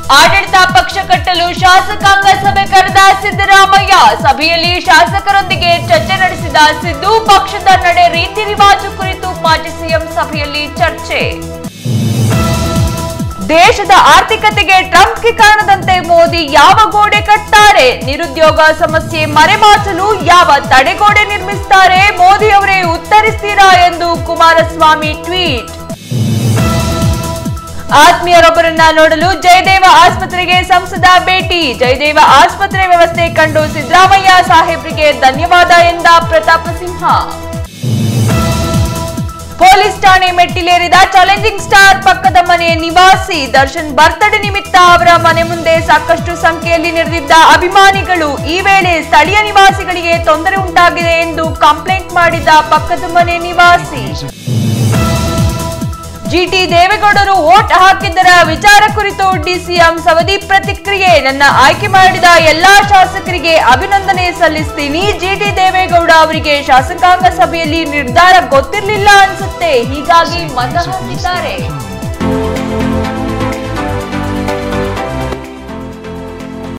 ಆಡಳಿತ ಪಕ್ಷ ಕಟ್ಟಲು ಶಾಸಕಾಂಗ ಸಭೆ ಕರೆದ ಸಿದ್ದರಾಮಯ್ಯ ಸಭೆಯಲ್ಲಿ ಶಾಸಕರೊಂದಿಗೆ ಚರ್ಚೆ ನಡೆಸಿದ ಸಿದ್ದು ಪಕ್ಷದ ನಡೆ ರೀತಿ ರಿವಾಜು ಕುರಿತು ಮಾಜಿ ಸಿಎಂ ಸಭೆಯಲ್ಲಿ ಚರ್ಚೆ ದೇಶದ ಆರ್ಥಿಕತೆಗೆ ಟ್ರಂಪ್ಗೆ ಕಾರಣದಂತೆ ಮೋದಿ ಯಾವ ಗೋಡೆ ಕಟ್ತಾರೆ ನಿರುದ್ಯೋಗ ಸಮಸ್ಯೆ ಮರೆಮಾಚಲು ಯಾವ ತಡೆಗೋಡೆ ನಿರ್ಮಿಸ್ತಾರೆ ಮೋದಿ ಅವರೇ ಉತ್ತರಿಸ್ತೀರಾ ಎಂದು ಕುಮಾರಸ್ವಾಮಿ ಟ್ವೀಟ್ ಆತ್ಮೀಯರೊಬ್ಬರನ್ನ ನೋಡಲು ಜಯದೇವ ಆಸ್ಪತ್ರೆಗೆ ಸಂಸದ ಭೇಟಿ ಜಯದೇವ ಆಸ್ಪತ್ರೆ ವ್ಯವಸ್ಥೆ ಕಂಡು ಸಿದ್ದರಾಮಯ್ಯ ಸಾಹೇಬ್ರಿಗೆ ಧನ್ಯವಾದ ಎಂದ ಪ್ರತಾಪ ಸಿಂಹ ಪೊಲೀಸ್ ಠಾಣೆ ಮೆಟ್ಟಿಲೇರಿದ ಚಾಲೆಂಜಿಂಗ್ ಸ್ಟಾರ್ ಪಕ್ಕದ ಮನೆ ನಿವಾಸಿ ದರ್ಶನ್ ಬರ್ತ್ಡೇ ನಿಮಿತ್ತ ಅವರ ಮನೆ ಮುಂದೆ ಸಾಕಷ್ಟು ಸಂಖ್ಯೆಯಲ್ಲಿ ನೆರೆದಿದ್ದ ಅಭಿಮಾನಿಗಳು ಈ ವೇಳೆ ಸ್ಥಳೀಯ ನಿವಾಸಿಗಳಿಗೆ ತೊಂದರೆ ಉಂಟಾಗಿದೆ ಎಂದು ಕಂಪ್ಲೇಂಟ್ ಮಾಡಿದ ಪಕ್ಕದ ಮನೆ ನಿವಾಸಿ ಜಿಟಿ ದೇವೇಗೌಡರು ವೋಟ್ ಹಾಕಿದ್ದರ ವಿಚಾರ ಕುರಿತು ಡಿಸಿಎಂ ಸವದಿ ಪ್ರತಿಕ್ರಿಯೆ ನನ್ನ ಆಯ್ಕೆ ಮಾಡಿದ ಎಲ್ಲಾ ಶಾಸಕರಿಗೆ ಅಭಿನಂದನೆ ಸಲ್ಲಿಸ್ತೀನಿ ಜಿಟಿ ದೇವೇಗೌಡ ಅವರಿಗೆ ಶಾಸಕಾಂಗ ಸಭೆಯಲ್ಲಿ ನಿರ್ಧಾರ ಗೊತ್ತಿರಲಿಲ್ಲ ಅನ್ಸುತ್ತೆ ಹೀಗಾಗಿ ಮತ ಹಾಕಿದ್ದಾರೆ